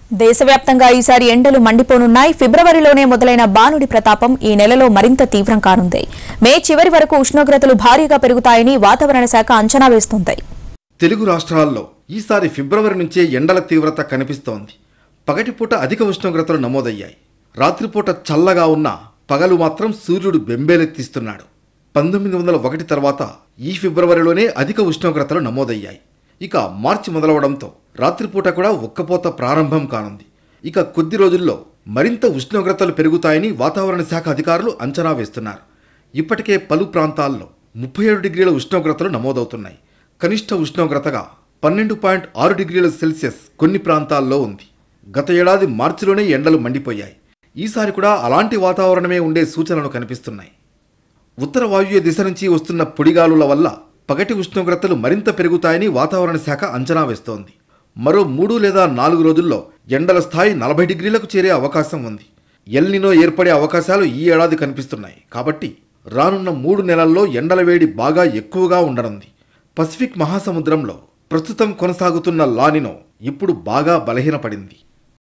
దేశవ్యాప్తంగా ఈసారి ఎండలు మండిపోనున్నాయి ఫిబ్రవరిలోనే మొదలైన బానుడి ప్రతాపం ఈ నెలలో మరింత తీవ్రం కానుంది మే చివరి వరకు ఉష్ణోగ్రతలు భారీగా పెరుగుతాయని వాతావరణ శాఖ అంచనా వేస్తోంది తెలుగు రాష్ట్రాల్లో ఈసారి ఫిబ్రవరి నుంచే ఎండల తీవ్రత కనిపిస్తోంది పగటిపూట అధిక ఉష్ణోగ్రతలు నమోదయ్యాయి రాత్రిపూట చల్లగా ఉన్న పగలు మాత్రం సూర్యుడు బెంబేలెత్తిస్తున్నాడు పంతొమ్మిది వందల ఒకటి తర్వాత ఈ ఫిబ్రవరిలోనే అధిక ఉష్ణోగ్రతలు నమోదయ్యాయి ఇక మార్చి మొదలవడంతో రాత్రిపూట కూడా ఉక్కపోత ప్రారంభం కానుంది ఇక కొద్ది రోజుల్లో మరింత ఉష్ణోగ్రతలు పెరుగుతాయని వాతావరణ శాఖ అధికారులు అంచనా వేస్తున్నారు ఇప్పటికే పలు ప్రాంతాల్లో ముప్పై ఏడు డిగ్రీల ఉష్ణోగ్రతలు నమోదవుతున్నాయి కనిష్ట ఉష్ణోగ్రతగా పన్నెండు పాయింట్ ఆరు డిగ్రీల సెల్సియస్ కొన్ని ప్రాంతాల్లో ఉంది గత ఏడాది మార్చిలోనే ఎండలు మండిపోయాయి ఈసారి కూడా అలాంటి వాతావరణమే ఉండే సూచనలు కనిపిస్తున్నాయి ఉత్తర వాయువ్య దిశ నుంచి వస్తున్న పొడిగాలుల వల్ల పగటి ఉష్ణోగ్రతలు మరింత పెరుగుతాయని వాతావరణ శాఖ అంచనా వేస్తోంది మరో మూడు లేదా నాలుగు రోజుల్లో ఎండల స్థాయి నలభై డిగ్రీలకు చేరే అవకాశం ఉంది ఎల్నినో ఏర్పడే అవకాశాలు ఈ ఏడాది కనిపిస్తున్నాయి కాబట్టి రానున్న మూడు నెలల్లో ఎండల వేడి బాగా ఎక్కువగా ఉండనుంది పసిఫిక్ మహాసముద్రంలో ప్రస్తుతం కొనసాగుతున్న లానినో ఇప్పుడు బాగా బలహీనపడింది